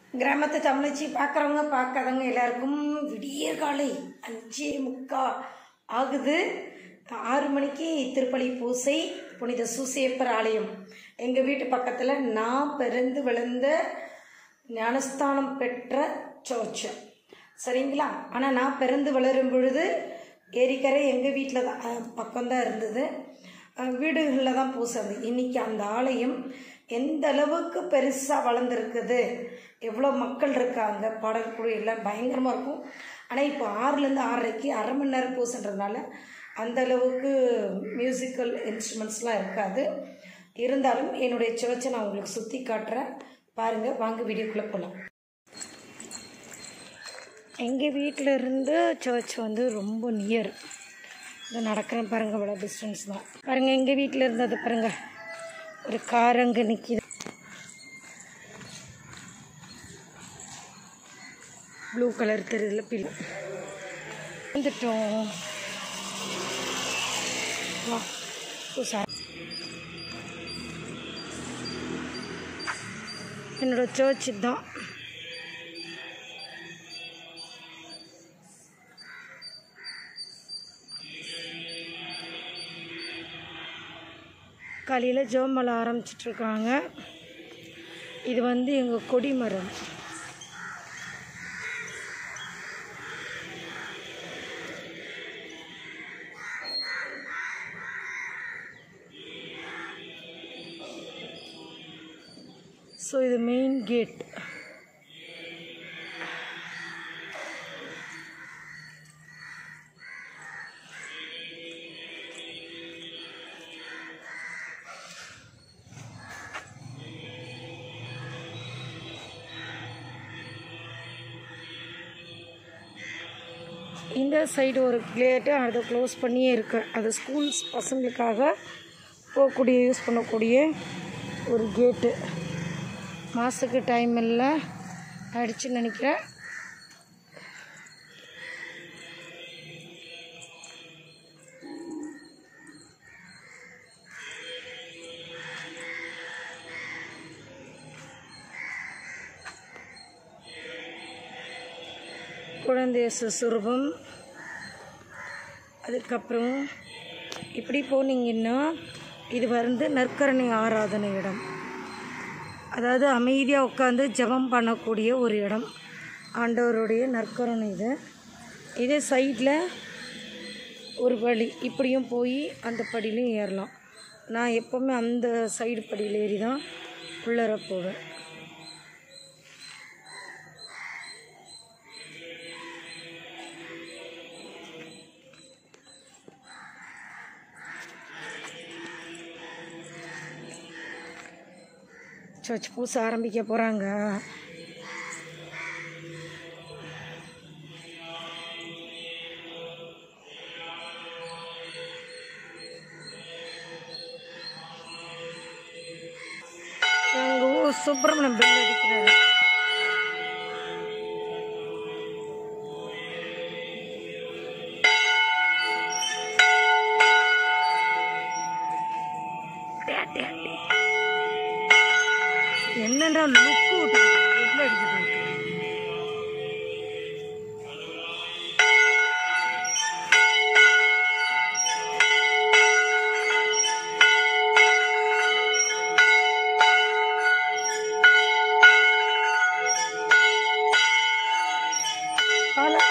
கிராமத்து தமிழச்சி பார்க்குறவங்க பார்க்காதவங்க எல்லாருக்கும் விடிய காலை அஞ்சே முக்கா ஆகுது ஆறு மணிக்கு திருப்பலி பூசை புனித சூசேப்பர் ஆலயம் எங்கள் வீட்டு பக்கத்தில் நான் பிறந்து விழுந்த ஞானஸ்தானம் பெற்ற சர்ச்சு சரிங்களா ஆனால் நான் பிறந்து வளரும் பொழுது ஏரிக்கரை எங்கள் வீட்டில் தான் அஹ், பக்கம்தான் இருந்தது அஹ், வீடுகளில் தான் பூசது இன்னைக்கு அந்த ஆலயம் எந்த அளவுக்கு பெருசாக வளர்ந்துருக்குது எவ்வளோ மக்கள் இருக்காங்க பாடல்குழு எல்லாம் பயங்கரமாக இருக்கும் ஆனால் இப்போ ஆறுலேருந்து ஆறரைக்கு அரை மணி நேரம் பூசுன்றதுனால அந்த அளவுக்கு மியூசிக்கல் இன்ஸ்ட்ருமெண்ட்ஸ்லாம் இருக்காது இருந்தாலும் என்னுடைய சர்ச்சை நான் உங்களுக்கு சுற்றி காட்டுறேன் பாருங்கள் வாங்க வீடியோக்குள்ளே போகலாம் எங்கள் வீட்டில் இருந்து சர்ச் வந்து ரொம்ப நியர் இது நடக்கிறேன் பாருங்கள் இவ்வளோ டிஸ்டன்ஸ் தான் பாருங்கள் எங்கள் வீட்டில் இருந்தது பாருங்கள் ஒரு கார் அங்கே நிற்கிது ப்ளூ கலர் தெரியுதுல பில் வந்துட்டோம் வா புதுசா என்னோட சர்ச் தான் காலையில் ஜோமலை ஆரம்பிச்சிட்ருக்காங்க இது வந்து எங்கள் கொடிமரம் ஸோ இது மெயின் கேட் இந்த சைடு ஒரு கேட்டு அதை க்ளோஸ் பண்ணியே இருக்கு அது ஸ்கூல்ஸ் பசங்களுக்காக போகக்கூடிய யூஸ் பண்ணக்கூடிய ஒரு கேட்டு மாதத்துக்கு டைம் இல்லை ஆயிடுச்சுன்னு நினைக்கிறேன் குழந்தை சுசுரூபம் அதுக்கப்புறம் இப்படி போனீங்கன்னா இது வந்து நற்கரணை ஆராதனை இடம் அதாவது அமைதியாக உட்காந்து ஜெபம் பண்ணக்கூடிய ஒரு இடம் ஆண்டவருடைய நற்கரணை இது இதே சைடில் ஒரு வழி இப்படியும் போய் அந்த படியிலையும் ஏறலாம் நான் எப்போவுமே அந்த சைடு படியில் ஏறி தான் உள்ளர போவேன் சர்ச் பூச ஆரம்பிக்க போகிறாங்க எங்கள் ஊர் சுப்பிரமணியம் பெல் அடிக்கிறாரு டே, டே, டே. என்னடா லுக்கு விட்டு பெல் அடிக்கிறாங்க பாலா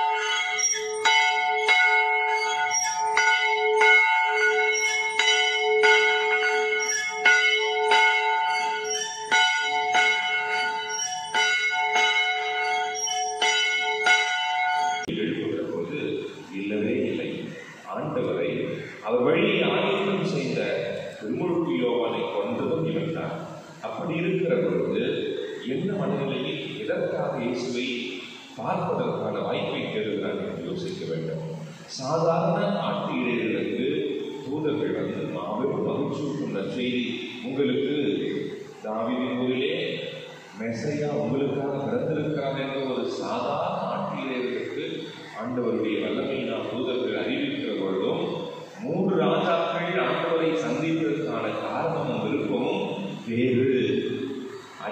எழுப்புகிற போது இல்லவே இல்லை ஆண்டவரை அவர் வழியை ஆயத்தம் செய்த திருமுழுக்கு யோவானை கொன்றதும் இவன்தான் அப்படி இருக்கிற பொழுது என்ன மனநிலையில் எதற்காக இயேசுவை பார்ப்பதற்கான வாய்ப்பை தேடுகிறான் என்று யோசிக்க வேண்டும் சாதாரண ஆட்டு இடைகளுக்கு தூதர்கள் வந்து மாபெரும் மகிழ்ச்சியூட்டும் நற்செய்தி உங்களுக்கு தாவீதின் ஊரிலே மெசையா உங்களுக்காக பிறந்திருக்கிறார் என்ற ஒரு சாதாரண ஆட்சியர்களுக்கு ஆண்டவருடைய வல்லமை நாம் தூதர்கள் அறிவிக்கிற பொழுதும் மூன்று ராஜாக்கள் ஆண்டவரை சந்திப்பதற்கான காரணமும் விருப்பமும் வேறு அடிமைத்தன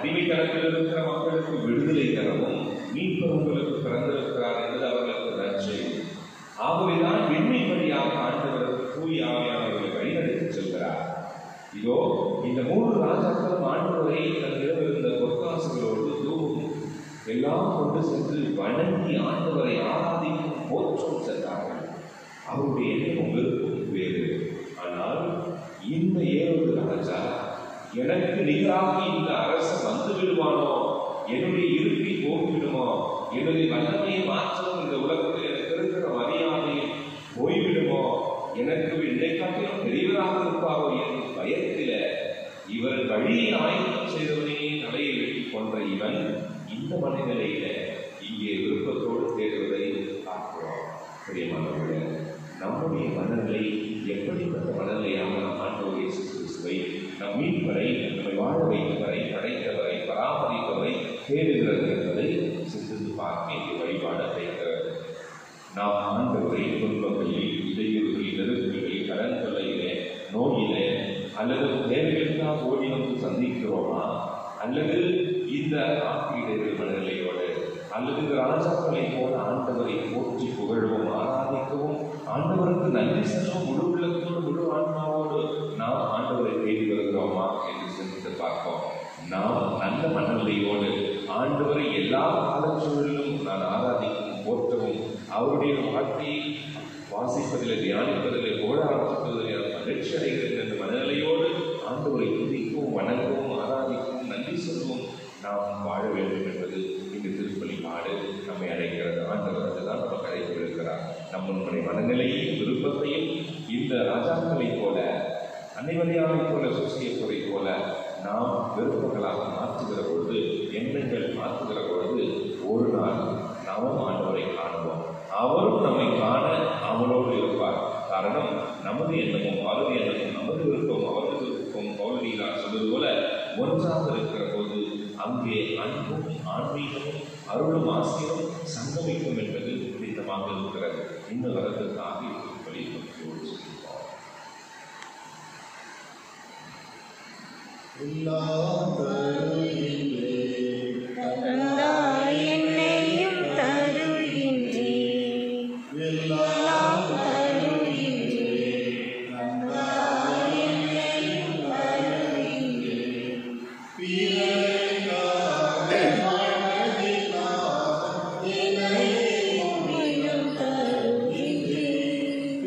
இடத்தில் இருக்கிற மக்களுக்கு விடுதலை தரவும் மீட்பர் உங்களுக்கு பிறந்திருக்கிறார் என்பது அவர்களுக்கு நற்செய்தி ஆகவேதான் விண்மீன் வழியாக ஆண்டவர் தூய் ஆவியானவர்களை வழிநடத்தி செல்கிறார் இதோ இந்த மூன்று ராஜாக்களும் ஆண்டவரை தன்னிடம் இருந்த பொற்காசுகளோடு தூவும் எல்லாம் கொண்டு சென்று வணங்கி ஆண்டவரை ஆராதிக்கும் போற்றும் சென்றார்கள் அவருடைய எண்ணமும் விருப்பம் வேறு ஆனால் இந்த ஏழு ராஜா எனக்கு நிகராக இந்த அரசன் வந்து விடுவானோ என்னுடைய இருப்பை போய்விடுமோ என்னுடைய வல்லமையை மாற்றம் இந்த உலகத்தில் எனக்கு இருக்கிற மரியாதையை போய்விடுமோ எனக்கு என்னை காட்டிலும் பெரியவராக இருப்பாரோ என்ற பயத்தில இவர் வழியை ஆயுதம் செய்தவனையே தலையை வெட்டி கொன்ற இவன் இந்த மனநிலையில இங்கே விருப்பத்தோடு தேடுவதை பார்க்கிறோம் பிரியமானவர்களே நம்முடைய மனநிலை எப்படிப்பட்ட மனநிலையாக நம் ஆண்டவர் இயேசு கிறிஸ்துவை நம் மீட்பரை நம்மை வாழ வைத்தவரை படைத்தவரை பராமரிப்பவரை தேடுகிறது என்பதை சிந்தித்து பார்க்க வேண்டிய வழிபாடு அடைகிறது நாம் ஆண்டவரை துன்பங்களில் இடையூறுகளில் நெருக்கடிகளில் கடன் தொல்லையிலே நோயிலே அல்லது தேவைகளுக்காக ஓடி வந்து சந்திக்கிறோமா அல்லது இந்த ஆசிரியர்கள் மனநிலையோடு அல்லது இந்த ராஜாக்களை போல ஆண்டவரை போற்றி புகழவும் ஆராதிக்கவும் ஆண்டவருக்கு நன்றி செல்லும் முழு உள்ளத்தோடு முழு ஆன்மாவோடு நாம் ஆண்டவரை தேடி வருகிறோமா என்று சிந்தித்து பார்ப்போம் நாம் நல்ல மனநிலையோடு ஆண்டவரை எல்லா காலச்சூழலிலும் நான் ஆராதிக்கவும் போற்றவும் அவருடைய வாழ்க்கையை வாசிப்பதில் தியானிப்பதில் புகழ ஆரம்பிப்பதில் மகிழ்ச்சி அடைகிறது என்ற மனநிலையோடு ஆண்டவரை துதிக்கவும் வணங்கவும் ஆராதிக்கவும் நன்றி சொல்லவும் நாம் வாழ வேண்டும் என்பது இந்த திருப்பலி பாடு நம்மை அழைக்கிறது ஆண்டவர் அதுதான் நமக்கு அழைப்பு இருக்கிறார் நம்முடைய மனநிலையையும் விருப்பத்தையும் இந்த ராஜாக்களைப் போல அன்னைவரையாளைப் போல சுசியப்பரை போல நாம் விருப்பங்களாக மாற்றுகிற பொழுது எண்ணங்கள் மாற்றுகிற பொழுது ஒரு நாள் நாமும் ஆண்டவரை காணுவோம் அவரும் நம்மை காண அவனோடு இருப்பார் காரணம் நமது எண்ணமும் அவரது எண்ணமும் நமது விருப்பம் அவரது விருப்பம் பௌர்ணீரார் சொல்வது போல ஒன்றாக இருக்கிற போது அங்கே அன்பும் ஆன்மீகமும் அருளும் ஆசிரியரும் சங்கமிக்கும் என்பது பிடித்தமாக இருக்கிறது இந்த வரத்துக்காக வழிபடுத்தியோடு சொல்லியிருக்கோம் தந்தாய் என்னையும் தருகின்றேன் எல்லாம் தருகின்றேன் தந்தாய் என்னையும் தருகின்றேன் என்னையும் இன்னும் தருகின்றேன்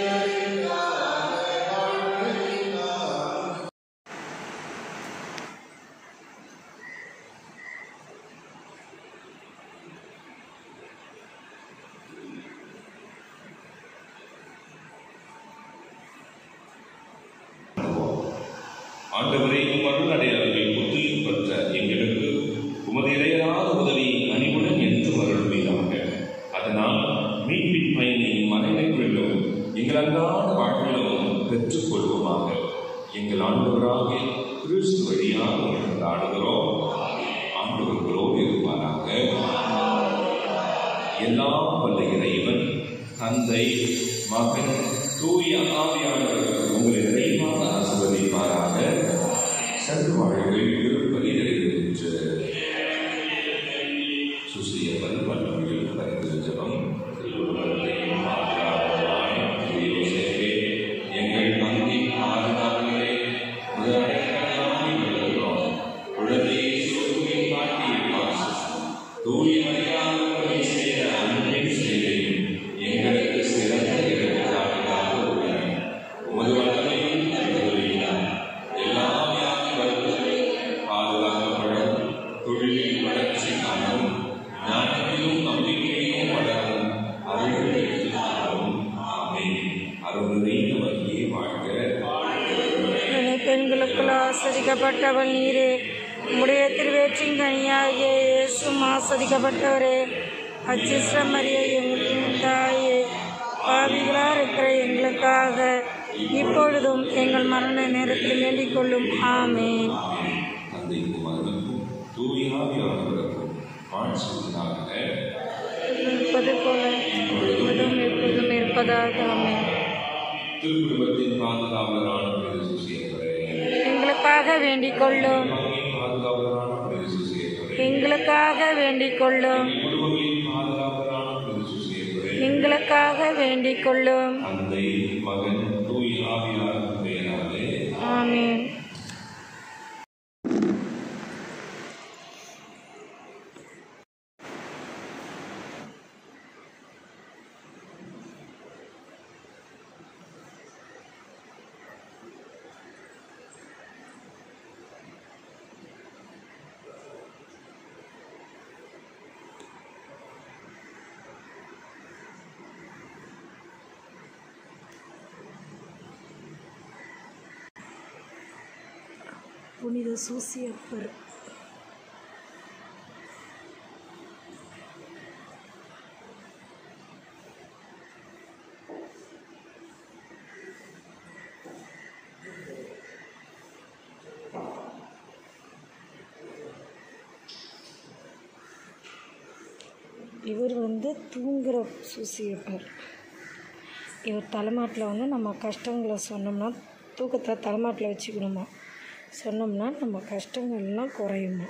ஆண்டவரை உம் அருள் அடையாளங்களில் முற்றிலும் பெற்ற எங்களுக்கு உமது இடையராத உதவி அணிவுடன் என்றும் அருள்வீராக அதனால் மீட்பின் பயனை மறைவிலும் எங்கள் அன்றாட வாழ்விலும் பெற்றுக் கொள்வோமாக எங்கள் ஆண்டவராக கிறிஸ்து வழியாக உங்களுக்கு ஆடுகிறோம் ஆண்டவர்களோடு இருப்பாராக எல்லாம் வல்ல இறைவன் தந்தை மகன் தூய ஆவியானவர் உங்களை நிறைவாக ஆசிர்வதிப்பாராக சென்று வாழ்வில் திருப்பதி நிறைவேற்று சுசியவன் வல்லமையில் பரிந்து ஜபம் திருவள்ளுவரையும் பாதுகாப்பாய் யோசேப்பே எங்கள் பங்கி பாதுகாவலே முதலடைக்கலாய் விழுகிறோம் குழந்தையை சுருக்கி காட்டிய பாசம் தூய மரியாதை செய்த அன்பின் சேவையும் எங்களுக்கு சிறந்த இடர்களாக உள்ளன உமது வல்லமையும் அறிவுரையினார் எல்லா வியாதி வருத்தங்களும் பாதுகாக்கப்படும் தொழிலில் வளர்ச்சி காணவும் ஞானத்திலும் நம்பிக்கையிலும் வளரவும் அருள் எடுத்துக்காகவும் ஆமென் அருள் நிறைந்த வழியே வாழ்க என்னை பெண்களுக்குள் ஆஸ்வதிக்கப்பட்டவள் நீரே உம்முடைய திருவேற்றின் கனியாகிய இயேசும் ஆஸ்வதிக்கப்பட்டவரே அச்சிஸ்ரமரிய எங்களின் தாயே பாவிகளா இருக்கிற எங்களுக்காக இப்பொழுதும் எங்கள் மரண நேரத்தில் வேண்டிக் கொள்ளும் ஆமேன் தந்தைக்கும் மகனுக்கும் தூயாவியானவருக்கும் வாழ்ச்சியாக இருப்பது போல இப்பொழுதும் எப்பொழுதும் இருப்பதாக ஆமேன் திருக்குடும்பத்தின் பாதுகாவலரான பிரதேச எங்களுக்காக வேண்டிக் கொள்ளும் பாதுகாவலரான பிரதேச எங்களுக்காக வேண்டிக் கொள்ளும் குடும்பங்களின் பாதுகாவலரான புனித சூசையப்பரே எங்களுக்காக வேண்டிக் கொள்ளும் தந்தை மகன் தூய் ஆவியார் பெயராலே ஆமீன் புனித சூசியப்பர் இவர் வந்து தூங்குற சூசியப்பர் இவர் தலைமாட்டில் வந்து நம்ம கஷ்டங்களை சொன்னோம்னா தூக்கத்தை தலைமாட்டில் வச்சுக்கணுமா சொன்னோம்னா நம்ம கஷ்டங்கள்லாம் குறையுமா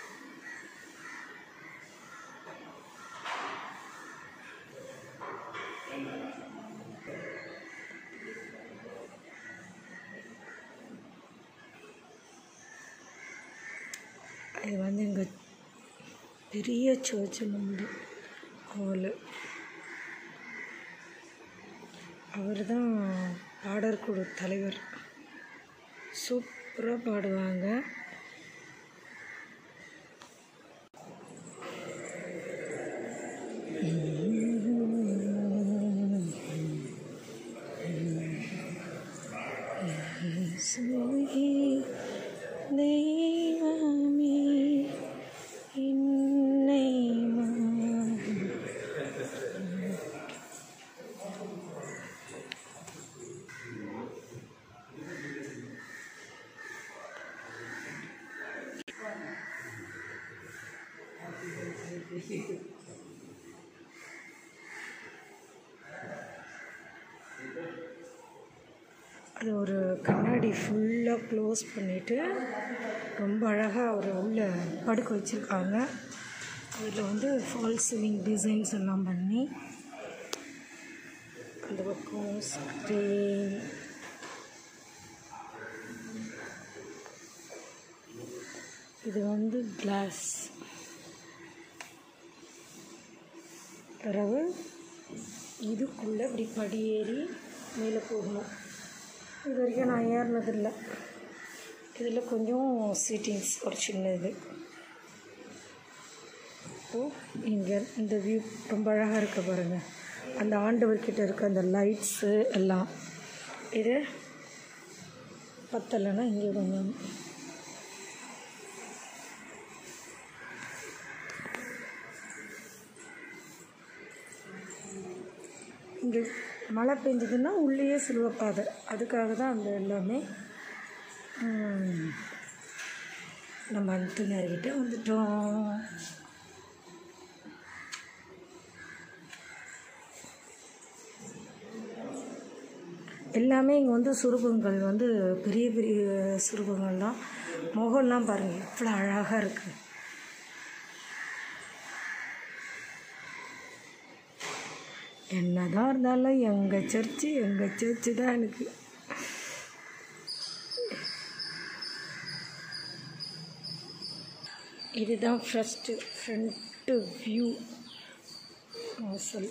இது வந்து எங்கள் பெரிய சர்ச்சு நம்மளது ஹாலு அவர் தான் பாடற்குழு தலைவர் சூப்பராக பாடுவாங்க தெய்வமே என்னை மா- அது ஒரு கண்ணாடி ஃபுல்லாக க்ளோஸ் பண்ணிவிட்டு ரொம்ப அழகாக அவர் உள்ள படுக்க வச்சுருக்காங்க அதில் வந்து ஃபால் சீலிங் டிசைன்ஸ் எல்லாம் பண்ணி அந்த பக்கம் ஸ்க்ரீன் இது வந்து கிளாஸ் பிறகு இதுக்குள்ளே இப்படி படி ஏறி மேலே போகணும் இது வரைக்கும் நான் ஏறினதில்லை இதில் கொஞ்சம் சீட்டிங்ஸ் ஒரு சின்ன இது ஓ இங்கே இந்த வியூ ரொம்ப அழகாக இருக்க பாருங்கள் அந்த ஆண்டவர்கிட்ட இருக்க அந்த லைட்ஸு எல்லாம் இது பத்தலைன்னா இங்கே கொஞ்சம் இங்கே மழை பெஞ்சதுன்னா உள்ளேயே சிலுவப்பாதை அதுக்காக தான் அந்த எல்லாமே ம், நம்ம அந்தனர்கிட்ட வந்துட்டோம் எல்லாமே இங்கே வந்து சுரூபங்கள் வந்து பெரிய பெரிய சுரூபங்கள் தான் முகம்லாம் பாருங்கள் எவ்வளோ அழகாக இருக்குது என்னதான் இருந்தாலும் எங்கள் சர்ச்சு எங்கள் சர்ச்சு தான் எனக்கு இதுதான் ஃபஸ்ட்டு ஃப்ரண்ட்டு வியூ வாசல்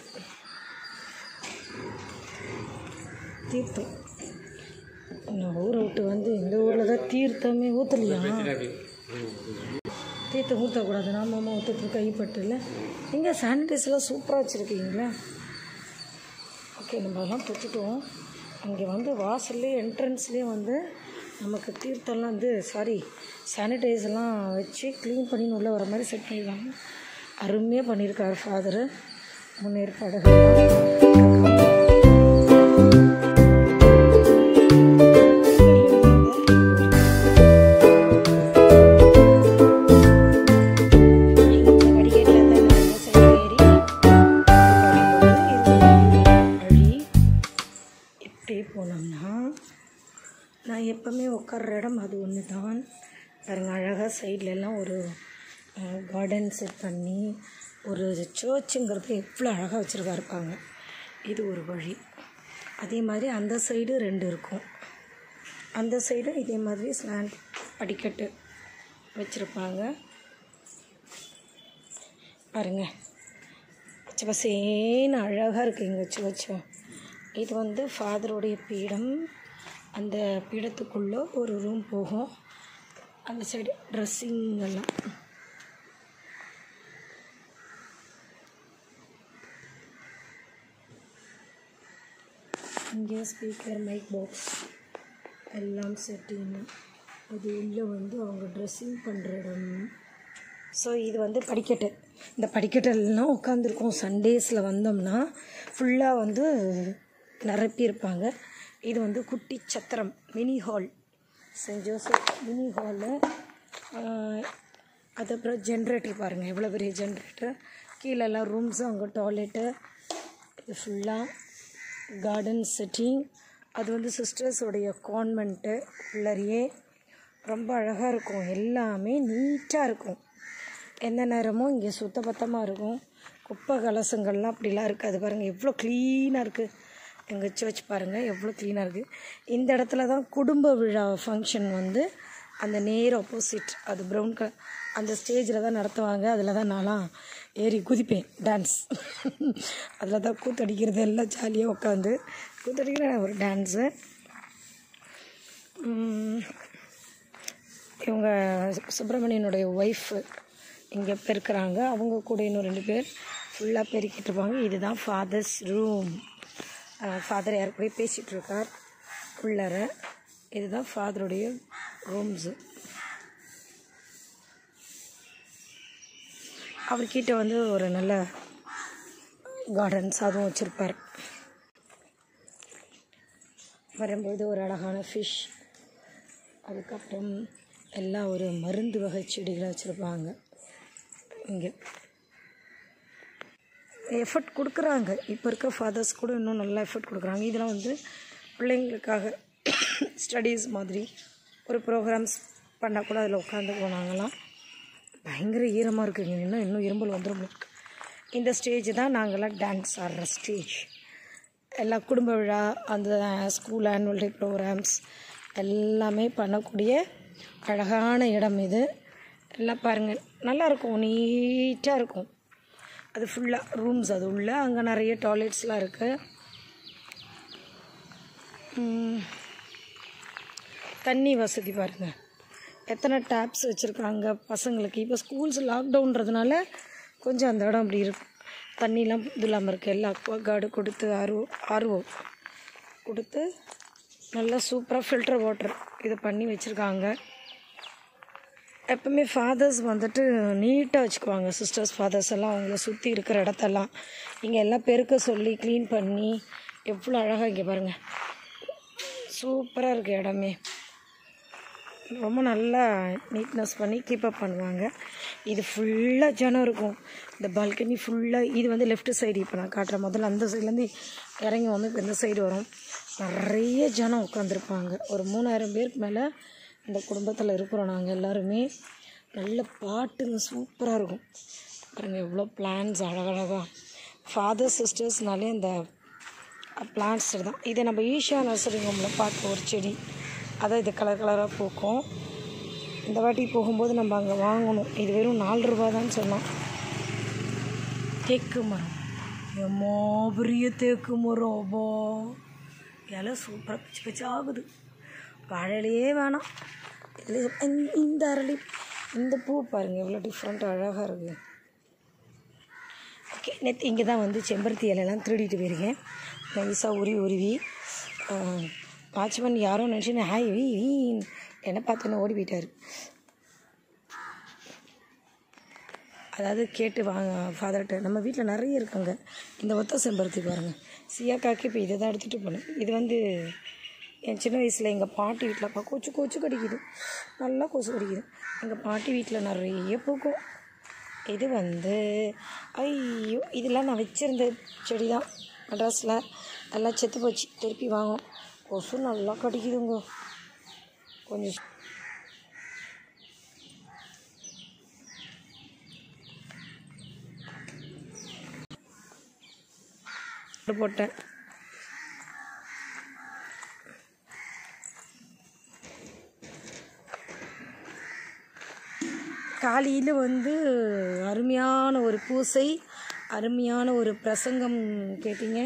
தீர்த்தம் நான் ஊரை விட்டு வந்து இந்த ஊரில் தான் தீர்த்தமே ஊற்றலையா தீர்த்தம் ஊற்றக்கூடாது நாம அம்மா ஊற்றுறது கைப்பட்டல இங்கே சானிடைஸ்லாம் சூப்பராக வச்சுருக்கீங்களா ஓகே நம்ம அதெல்லாம் தொட்டுட்டோம் அங்கே வந்து வாசல்லே என்ட்ரன்ஸ்லேயே வந்து நமக்கு தீர்த்தம்லாம் வந்து சாரி சானிடைசர்லாம் வச்சு க்ளீன் பண்ணி உள்ளே வர மாதிரி செட் பண்ணிடுவாங்க அருமையாக பண்ணியிருக்காரு ஃபாதரு முன்னேற்பாடுகள் இப்படியே போனோம்னா நான் எப்போவுமே உட்கார்ற இடம் அது ஒன்று தான் பாருங்க அழகாக சைட்ல எல்லாம் ஒரு கார்டன் செட் பண்ணி ஒரு சர்ச்சுங்கிறது எவ்வளோ அழகாக வச்சுருக்கா இருப்பாங்க இது ஒரு வழி அதே மாதிரி அந்த சைடு ரெண்டு இருக்கும் அந்த சைடு இதே மாதிரி ஸ்லாண்ட் படிக்கட்டு வச்சுருப்பாங்க பாருங்க பச்சை பசேன்னு அழகாக இருக்குது இங்கே சர்ச்சும் இது வந்து ஃபாதருடைய பீடம் அந்த பீடத்துக்குள்ளே ஒரு ரூம் போகும் அந்த சைடு ட்ரெஸ்ஸிங் எல்லாம் இங்கே ஸ்பீக்கர் மைக் பாக்ஸ் எல்லாம் செட்டிங் அது உள்ளே வந்து அவங்க ட்ரெஸ்ஸிங் பண்ணுற இடம் ஸோ இது வந்து படிக்கட்டு இந்த படிக்கட்டெல்லாம் உட்காந்துருக்கோம் சண்டேஸில் வந்தோம்னா ஃபுல்லாக வந்து நிரப்பியிருப்பாங்க இது வந்து குட்டி சத்திரம் mini hall Saint Joseph mini ஹாலில் அதுக்கப்புறம் ஜென்ரேட்டர் பாருங்கள் எவ்வளோ பெரிய ஜென்ரேட்டர் கீழெல்லாம் ரூம்ஸு அங்கே டாய்லெட்டு இது ஃபுல்லாக கார்டன் செட்டிங் அது வந்து சிஸ்டர்ஸோடைய கான்வென்ட்டு உள்ளறையே ரொம்ப அழகாக இருக்கும் எல்லாமே நீட்டாக இருக்கும் எந்த நேரமும் இங்கே சுத்தபத்தமாக இருக்கும் குப்பை கலசங்கள்லாம் அப்படிலாம் இருக்காது பாருங்கள் எவ்வளோ க்ளீனாக இருக்குது எங்கள் சர்ச் பாருங்கள் எவ்வளோ க்ளீனாக இருக்குது இந்த இடத்துல தான் குடும்ப விழா ஃபங்க்ஷன் வந்து அந்த நேர் ஆப்போசிட் அது ப்ரௌன் கலர் அந்த ஸ்டேஜில் தான் நடத்துவாங்க அதில் தான் நான்லாம் ஏறி குதிப்பேன் டான்ஸ் அதில் தான் கூத்தடிக்கிறது எல்லாம் ஜாலியாக உட்காந்து கூத்தடிக்கிற ஒரு டான்ஸு இவங்க சுப்பிரமணியனுடைய ஒய்ஃபு இங்கே பெருக்கிறாங்க அவங்க கூட இன்னும் ரெண்டு பேர் ஃபுல்லாக பெருக்கிட்டு இருப்பாங்க இதுதான் ஃபாதர்ஸ் ரூம் ஃபாதர் யார் கூட பேசிகிட்டு இருக்கார் உள்ளார இதுதான் ஃபாதருடைய ரூம்ஸு அவர்கிட்ட வந்து ஒரு நல்ல கார்டன்ஸ் அதுவும் வச்சுருப்பார் வரும்போது ஒரு அழகான ஃபிஷ் அதுக்கப்புறம் எல்லாம் ஒரு மருந்து வகை செடிகளை வச்சுருப்பாங்க இங்கே எஃபர்ட் கொடுக்குறாங்க இப்போ இருக்க ஃபாதர்ஸ் கூட இன்னும் நல்லா எஃபர்ட் கொடுக்குறாங்க இதெல்லாம் வந்து பிள்ளைங்களுக்காக ஸ்டடீஸ் மாதிரி ஒரு ப்ரோக்ராம்ஸ் பண்ணால் கூட அதில் உட்காந்து போனாங்களாம் பயங்கர ஈரமாக இருக்குங்க இன்னும் இன்னும் இரும்பல் வந்துடும் இருக்கு இந்த ஸ்டேஜ் தான் நாங்கள்லாம் டான்ஸ் ஆடுற ஸ்டேஜ் எல்லா குடும்ப விழா அந்த ஸ்கூல் ஆனுவல் டே ப்ரோக்ராம்ஸ் எல்லாமே பண்ணக்கூடிய அழகான இடம் இது எல்லாம் பாருங்கள் நல்லாயிருக்கும் நீட்டாக இருக்கும் அது ஃபுல்லாக ரூம்ஸ் அது உள்ள அங்கே நிறைய டாய்லெட்ஸ்லாம் இருக்குது தண்ணி வசதி பாருங்கள் எத்தனை டேப்ஸ் வச்சுருக்காங்க பசங்களுக்கு இப்போ ஸ்கூல்ஸ் லாக்டவுன்றதுனால கொஞ்சம் அந்த இடம் அப்படி இருக்கு தண்ணிலாம் இது இல்லாமல் இருக்குது எல்லா அக்வா கார்டு கொடுத்து ஆர்வோ ஆர்வோ கொடுத்து நல்லா சூப்பராக ஃபில்டர் வாட்டர் இதை பண்ணி வச்சுருக்காங்க எப்பவுமே ஃபாதர்ஸ் வந்துட்டு நீட்டாக வச்சுக்குவாங்க சிஸ்டர்ஸ் ஃபாதர்ஸ் எல்லாம் அவங்கள சுற்றி இருக்கிற இடத்தெல்லாம் இங்கே எல்லாம் பெருக்க சொல்லி க்ளீன் பண்ணி எவ்வளோ அழகாக இங்கே பாருங்கள் சூப்பராக இருக்குது இடமே ரொம்ப நல்லா நீட்னஸ் பண்ணி கீப்பப் பண்ணுவாங்க இது ஃபுல்லாக ஜனம் இருக்கும் இந்த பால்கனி ஃபுல்லாக இது வந்து லெஃப்ட் சைடு இப்போ நான் காட்டுறேன் முதல்ல அந்த சைட்லேருந்து இறங்கி வந்து இப்போ இந்த சைடு வரும் நிறைய ஜனம் உட்காந்துருப்பாங்க ஒரு மூணாயிரம் பேருக்கு மேலே இந்த குடும்பத்தில் இருக்கிறோம் நாங்கள் எல்லாருமே நல்ல பாட்டுங்க சூப்பராக இருக்கும் பாருங்கள் எவ்வளோ பிளான்ஸ் அழகழகாக ஃபாதர் சிஸ்டர்ஸ்னாலே இந்த பிளான்ட்ஸ் தான் இதை நம்ம ஈஷா நர்சரி ஹோமில் பார்க்க ஒரு செடி அதான் இது கலர் கலராக பூக்கும் இந்த வாட்டி போகும்போது நம்ம அங்கே வாங்கணும் இது வெறும் நாலு ரூபா தான் சொன்னோம் தேக்கு மரம் எம்மோ பெரிய தேக்கு மரம் அப்போ இலை சூப்பராக பிச்சு பிச்சு ஆகுது வாழையிலையே வேணாம் இல்லை இந்த- இந்த அரளி இந்த பூ பாருங்கள் எவ்வளோ டிஃப்ரெண்ட் அழகாக இருக்குது ஓகே நேற்று இங்கே தான் வந்து செம்பருத்தி இலையெல்லாம் திருடிட்டு போயிருக்கேன் நைஸாக உருவி உருவி வாட்ச்மேன் யாரோ நினச்சின்னு ஹாய் வீ வீ என்னை பார்த்தோன்னே ஓடி போயிட்டார் அதாவது கேட்டு வாங்க ஃபாதர்கிட்ட நம்ம வீட்டில் நிறைய இருக்காங்க இந்த ஒத்த செம்பருத்தி பாருங்கள் சியாக்காக்கு இப்போ இதை தான் எடுத்துகிட்டு போனேன் இது வந்து என் சின்ன வயசில் எங்கள் பாட்டி வீட்டில் அப்பா கொச்சு கொச்சு கடிக்குது நல்லா கொசு கடிக்குது எங்கள் பாட்டி வீட்டில் நிறைய பூக்கும் இது வந்து ஐயோ இதெல்லாம் நான் வச்சுருந்த செடி தான் மெட்ராஸில் எல்லாம் செத்து போச்சு திருப்பி வாங்கும் கொசு நல்லா கடிக்குதுங்க கொஞ்சம் போட்டேன் காலையில் வந்து அருமையான ஒரு பூசை அருமையான ஒரு பிரசங்கம் கேட்டீங்க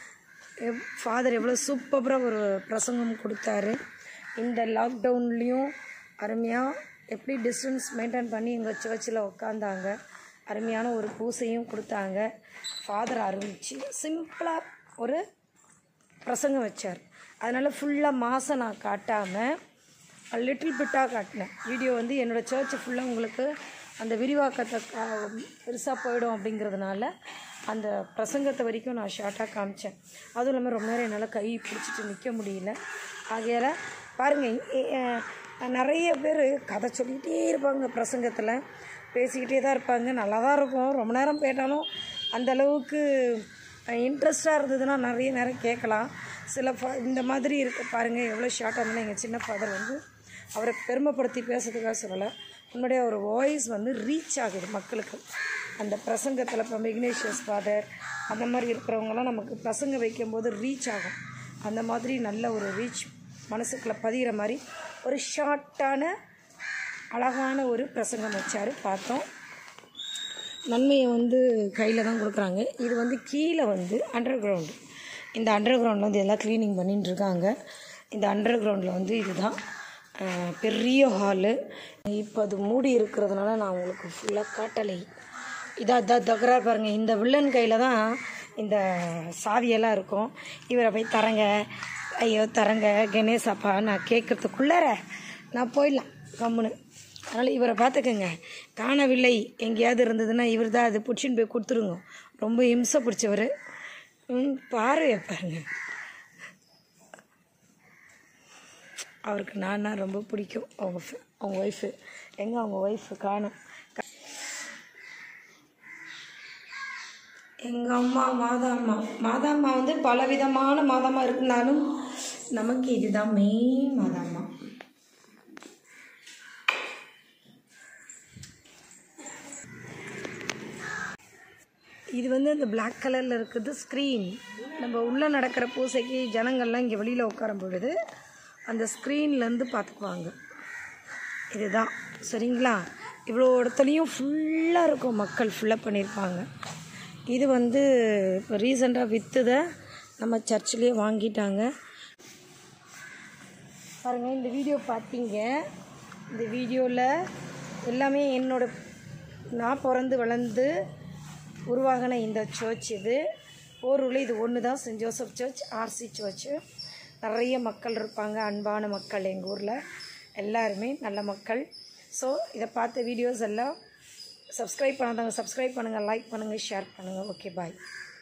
ஃபாதர் எவ்வளோ சூப்பராக ஒரு பிரசங்கம் கொடுத்தாரு இந்த லாக்டவுன்லேயும் அருமையாக எப்படி டிஸ்டன்ஸ் மெயின்டைன் பண்ணி எங்கள் சர்ச்சில் உட்காந்தாங்க அருமையான ஒரு பூசையும் கொடுத்தாங்க ஃபாதர் ஆரம்பித்து சிம்பிளாக ஒரு பிரசங்கம் வச்சார் அதனால் ஃபுல்லாக மாதம் நான் காட்டாமல் லிட்டில் பிட்டாக காட்டினேன் வீடியோ வந்து என்னோடய சர்ச் ஃபுல்லாக உங்களுக்கு அந்த விரிவாக்கத்தை பெருசாக போயிடும் அப்படிங்கிறதுனால அந்த பிரசங்கத்தை வரைக்கும் நான் ஷார்ட்டாக காமிச்சேன் அதுவும் இல்லாமல் ரொம்ப நேரம் என்னால் கை பிடிச்சிட்டு நிற்க முடியல ஆகையால் பாருங்கள் நிறைய பேர் கதை சொல்லிகிட்டே இருப்பாங்க பிரசங்கத்தில் பேசிக்கிட்டே தான் இருப்பாங்க நல்லா தான் இருக்கும் ரொம்ப நேரம் கேட்டாலும் அந்த அளவுக்கு இன்ட்ரெஸ்டாக இருந்ததுன்னா நிறைய நேரம் கேட்கலாம் சில ஃபா இந்த மாதிரி இருக்க பாருங்கள் எவ்வளோ ஷார்ட்டாக இருந்தாலும் எங்கள் சின்ன ஃபாதர் வந்து அவரை பெருமைப்படுத்தி பேசுறதுக்காக சொல்லலை உன்னுடைய ஒரு வாய்ஸ் வந்து ரீச் ஆகுது மக்களுக்கு அந்த பிரசங்கத்தில் இப்போ விக்னேஷஸ் ஃபாதர் அந்த மாதிரி இருக்கிறவங்கலாம் நமக்கு பிரசங்க வைக்கும்போது ரீச் ஆகும் அந்த மாதிரி நல்ல ஒரு ரீச் மனசுக்குள்ளே பதிகிற மாதிரி ஒரு ஷார்ட்டான அழகான ஒரு பிரசங்கம் வச்சார் பார்த்தோம் நன்மையை வந்து கையில் தான் கொடுக்குறாங்க இது வந்து கீழே வந்து அண்டர் கிரவுண்டு இந்த அண்டர் கிரவுண்டில் வந்து எல்லாம் க்ளீனிங் பண்ணிட்டு இருக்காங்க இந்த அண்டர் கிரவுண்டில் வந்து இதுதான் அஹ், பெரிய ஹாலு இப்போ அது மூடி இருக்கிறதுனால நான் உங்களுக்கு ஃபுல்லாக காட்டலை இதா இதா தகரா பாருங்கள் இந்த வில்லன் கையில் தான் இந்த சாவியெல்லாம் இருக்கும் இவரை போய் தரங்க ஐயோ தரங்க கணேசப்பா நான் கேட்குறதுக்குள்ளார நான் போயிடலாம் கம்முன்னு அதனால் இவரை பார்த்துக்கங்க காணவில்லை எங்கேயாவது இருந்ததுன்னா இவர் தான் அது பிடிச்சின்னு போய் கொடுத்துருங்க ரொம்ப இம்சை பிடிச்சவர் ம் பார்வையை பாருங்க அவருக்கு நான்னா ரொம்ப பிடிக்கும் அவங்க ஃப- அவங்க ஒய்ஃபு எங்கே அவங்க ஒய்ஃபு காணும் எங்கள் அம்மா மாதாம்மா மாதாம்மா வந்து பலவிதமான மாதாம்மா இருந்தாலும் நமக்கு இதுதான் மெயின் மாதாம்மா இது வந்து இந்த Black கலரில் இருக்குது ஸ்க்ரீன் நம்ம உள்ளே நடக்கிற பூசைக்கு ஜனங்கள்லாம் இங்கே வெளியில் உட்காரும் பொழுது அந்த ஸ்க்ரீன்லேருந்து பார்த்துக்குவாங்க இதுதான் சரிங்களா இவ்வளோ இடத்துலையும் ஃபுல்லாக இருக்கும் மக்கள் ஃபுல்லாக பண்ணியிருப்பாங்க இது வந்து இப்போ ரீசெண்டாக விற்றுதை நம்ம சர்ச்சிலே வாங்கிட்டாங்க பாருங்கள் இந்த வீடியோ பார்த்தீங்க இந்த வீடியோவில் எல்லாமே என்னோட நான் பிறந்து வளர்ந்து உருவாகின இந்த சர்ச் இது போரூரில் இது ஒன்று தான் saint Joseph church RC church நிறைய மக்கள் இருப்பாங்க அன்பான மக்கள் எங்கள் ஊரில் எல்லாருமே நல்ல மக்கள் ஸோ இதை பார்த்த வீடியோஸ் எல்லாம் சப்ஸ்கிரைப் பண்ணாதவங்க சப்ஸ்கிரைப் பண்ணுங்கள் லைக் பண்ணுங்கள் ஷேர் பண்ணுங்கள் ஓகே பாய்